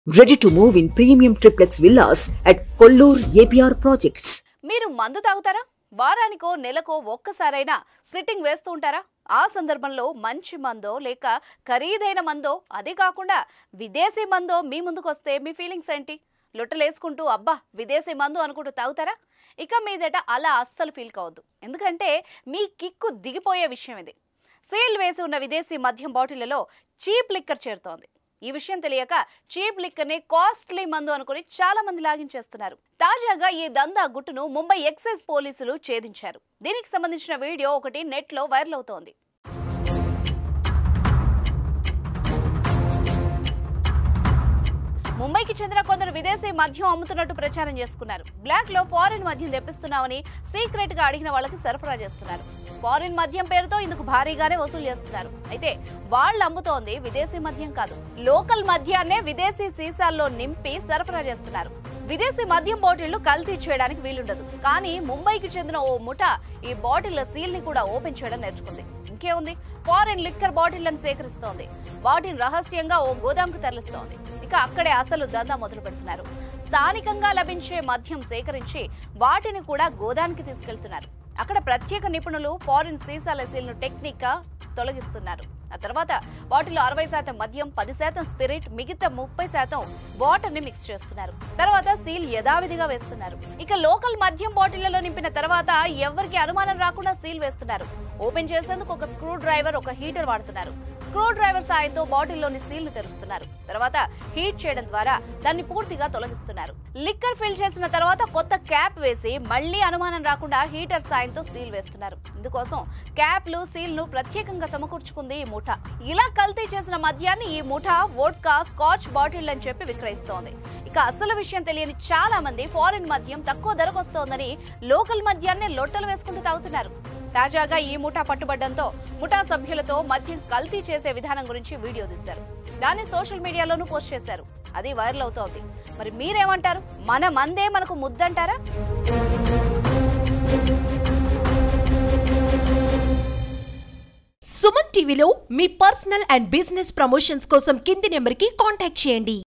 Ready to move in premium triplex villas at Kollur APR Projects. మీరు మందు తాగుతారా వారానికో నెలకో ఒక్కసారైనా సిట్టింగ్ వేస్తూ ఉంటారా ఆ సందర్భంలో మంచి మందో లేక ఖరీదైన మందో అది కాకుండా విదేశీ మందో మీ ముందుకు వస్తే మీ ఫీలింగ్స్ ఏంటి లొట్టలేసుకుంటూ అబ్బా విదేశీ మందు అనుకుంటూ తాగుతారా ఇక మీదట అలా అస్సలు ఫీల్ కావద్దు ఎందుకంటే మీ కిక్కు దిగిపోయే విషయం ఇది సీల్ వేసి ఉన్న విదేశీ మద్యం బాటిళ్లలో చీప్ లిక్కర్ చేరుతోంది ఈ విషయం తెలియక చీప్ లిక్కర్ ని కాస్ట్లీ మందు అనుకుని చాలా మంది లాగించేస్తున్నారు తాజాగా ఈ దందా గుట్టును ముంబై ఎక్సైజ్ పోలీసులు ఛేదించారు దీనికి సంబంధించిన వీడియో ఒకటి నెట్ లో వైరల్ అవుతోంది ముంబైకి చెందిన కొందరు విదేశీ మద్యం అమ్ముతున్నట్టు ప్రచారం చేసుకున్నారు బ్లాక్ లో ఫారిన్ మద్యం తెప్పిస్తున్నామని సీక్రెట్ గా అడిగిన వాళ్ళకి సరఫరా చేస్తున్నారు ఫారిన్ మద్యం పేరుతో ఇందుకు భారీగానే వసూలు చేస్తున్నారు అయితే వాళ్ళు అమ్ముతోంది విదేశీ మద్యం కాదు లోకల్ మద్యాన్నే విదేశీ సీసాల్లో నింపి సరఫరా చేస్తున్నారు విదేశీ మద్యం బాటిళ్లు కల్తీ చేయడానికి వీలుండదు కానీ ముంబైకి చెందిన ఓ ముఠ ఈ బాటిళ్ల సీల్ ని కూడా ఓపెన్ చేయడం నేర్చుకుంది ఇంకేముంది ఫారిన్ లిక్కర్ బాటిళ్లను సేకరిస్తోంది వాటిని రహస్యంగా ఓ గోదాంకు తరలిస్తోంది ఇక అక్కడే అసలు దందా మొదలు పెడుతున్నారు స్థానికంగా లభించే మద్యం సేకరించి వాటిని కూడా గోదానికి తీసుకెళ్తున్నారు అక్కడ ప్రత్యేక నిపుణులు ఫారిన్ సీసాల సీల్ను టెక్నిక్ గా తొలగిస్తున్నారు ఆ తర్వాత వాటిలో అరవై శాతం మద్యం పది శాతం స్పిరిట్ మిగతా ముప్పై శాతం వాటర్ ని మిక్స్ చేస్తున్నారు తర్వాత సీల్ యథావిధిగా వేస్తున్నారు ఇక లోకల్ మద్యం బాటిళ్లలో నింపిన తర్వాత ఎవరికి అనుమానం రాకుండా సీల్ వేస్తున్నారు ఓపెన్ చేసేందుకు ఒక స్క్రూ డ్రైవర్ ఒక హీటర్ వాడుతున్నారు స్క్రూ డ్రైవర్ సాయంతో బాటిల్లోని సీల్ ను తెరుస్తున్నారు తర్వాత హీట్ చేయడం ద్వారా దాన్ని పూర్తిగా తొలగిస్తున్నారు లిక్కర్ ఫిల్ చేసిన తర్వాత కొత్త క్యాప్ వేసి మళ్ళీ అనుమానం రాకుండా హీటర్ సాయంతో సీల్ వేస్తున్నారు ఇందుకోసం క్యాప్లు సీల్ ను ప్రత్యేకంగా సమకూర్చుకుంది ఈ ముఠ ఇలా కల్తీ చేసిన మద్యాన్ని ఈ ముఠ వోడ్కా స్కాచ్ బాటిల్ అని చెప్పి విక్రయిస్తోంది ఇక అసలు విషయం తెలియని చాలా మంది ఫారిన్ మద్యం తక్కువ ధరకు వస్తోందని లోకల్ మద్యాన్ని లొట్టలు వేసుకుంటూ తాగుతున్నారు తాజాగా ఈ ముఠా పట్టుబడ్డంతో ముఠా సభ్యులతో మద్యం కల్తీ చేసే విధానం గురించి వీడియో తీశారు దాన్ని సోషల్ మీడియాలోనూ పోస్ట్ చేశారు అది వైరల్ అవుతోంది మరి మీరేమంటారు మన మందే మనకు ముద్దంటారా సుమన్ టీవీలో మీ పర్సనల్ అండ్ బిజినెస్ ప్రమోషన్స్ కోసం కింది నెంబర్కి కాంటాక్ట్ చేయండి